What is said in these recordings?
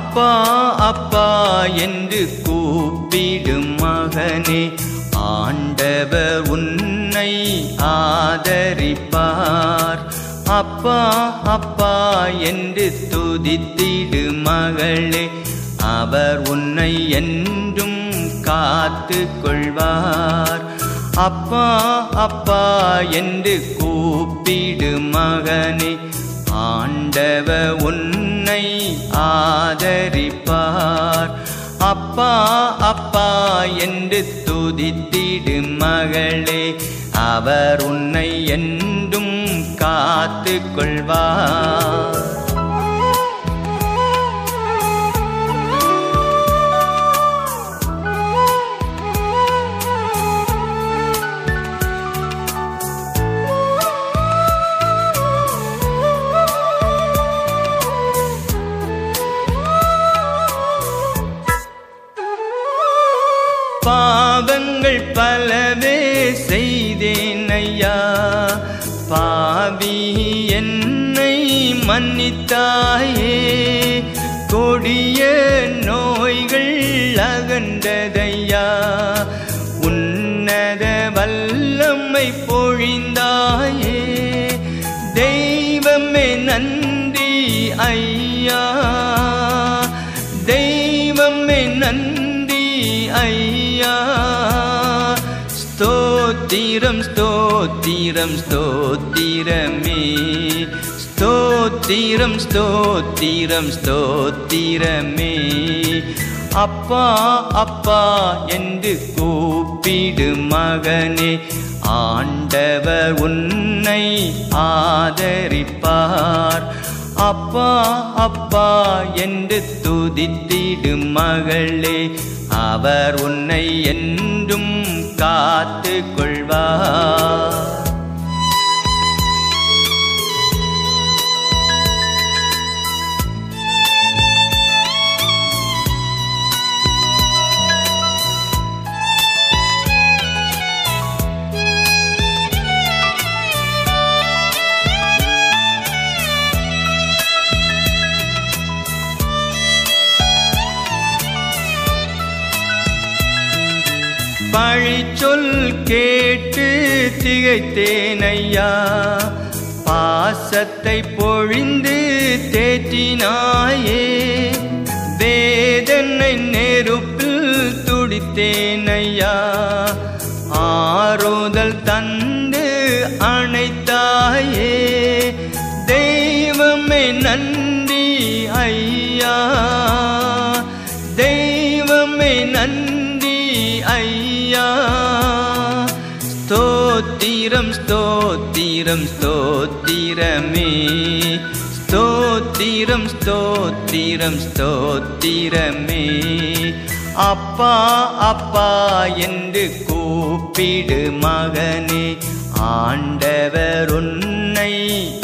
அப்பா அப்பா என்று கூப்பிடும் மகனே ஆண்டவர் உன்னை ஆதரிப்பார் அப்பா அப்பா என்று துதித்திடு மகளே அவர் உன்னை என்றும் காத்து கொள்வார் அப்பா அப்பா என்று கூப்பிடு மகனே ஆண்டவ உன்னை ஆதரிப்பார் அப்பா அப்பா என்று துதித்திடு மகளே அவர் உன்னை என்றும் காத்து கொள்வார் பாவங்கள் பலவே செய்தேன் ஐயா பாவி என்னை மன்னித்தாயே கொடிய நோய்கள் அகன்றதையா உன்னத வல்லம்மை பொழிந்தாயே தெய்வமே நன்றி ஐயா தெய்வமே நன்றி ஐயா ஸ்தோத்திரம் ஸ்தோத்திரம் ஸ்தோத்திரமே ஸ்தோத்திரம் ஸ்தோத்திரம் ஸ்தோத்திரமே அப்பா அப்பா என்று கூப்பிடு மகனே ஆண்டவர் உன்னை ஆதரிப்பார் அப்பா அப்பா என்று துதித்திடு மகளே அவர் உன்னை என்றும் காத்து கொள்வார் பழிச்சொல் கேட்டு திகைத்தேன் ஐயா பாசத்தை பொழிந்து தேற்றினாயே வேதனை நெருப்பில் துடித்தேன் ஐயா ஆறுதல் தந்து அணைத்தாயே தெய்வமே நன்றி ஐயா தெய்வமே நன்றி ஐயா ஸ்தோத்திரம் ஸ்தோத்திரம் ஸ்தோத்திரமே ஸ்தோத்திரம் ஸ்தோத்திரம் ஸ்தோத்திரமே அப்பா அப்பா என்று கூப்பிடு மகனே ஆண்டவர் உன்னை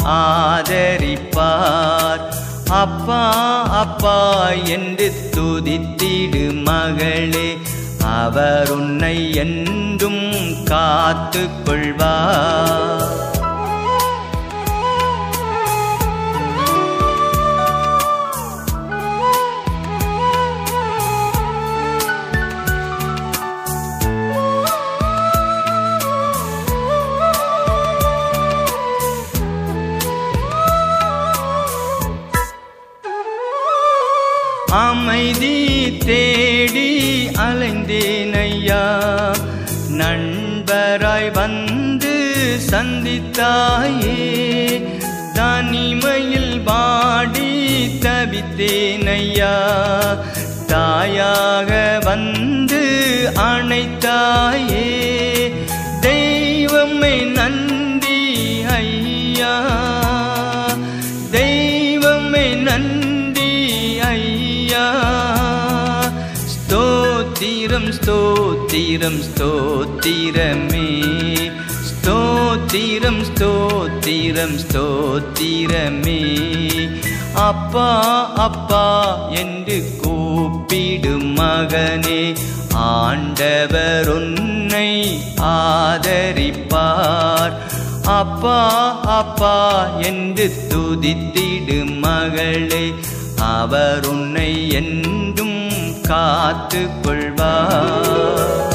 ஆதரிப்பார் அப்பா அப்பா என்று துதித்திடு மகளே அவர் உன்னை என்றும் காத்து கொள்வார் அமைதி தேடி அலைந்தேன் ஐயா நண்பராய் வந்து சந்தித்தாயே தனிமையில் பாடி தவித்தேன் ஐயா தாயாக வந்து அணைத்தாயே தெய்வமே நன்றி ஐயா தெய்வமே நன்றி ஐயா ஸ்தோத்திரம் ஸ்தோத்திரம் ஸ்தோத்திரமே ஸ்தோத்திரம் ஸ்தோத்திரம் ஸ்தோத்திரமே அப்பா அப்பா என்று கூப்பிடும் மகனே ஆண்டவர் உன்னை ஆதரிப்பார் அப்பா அப்பா என்று துதித்திடு மகளே அவர் உன்னை என்றும் காத்து கொள்வார்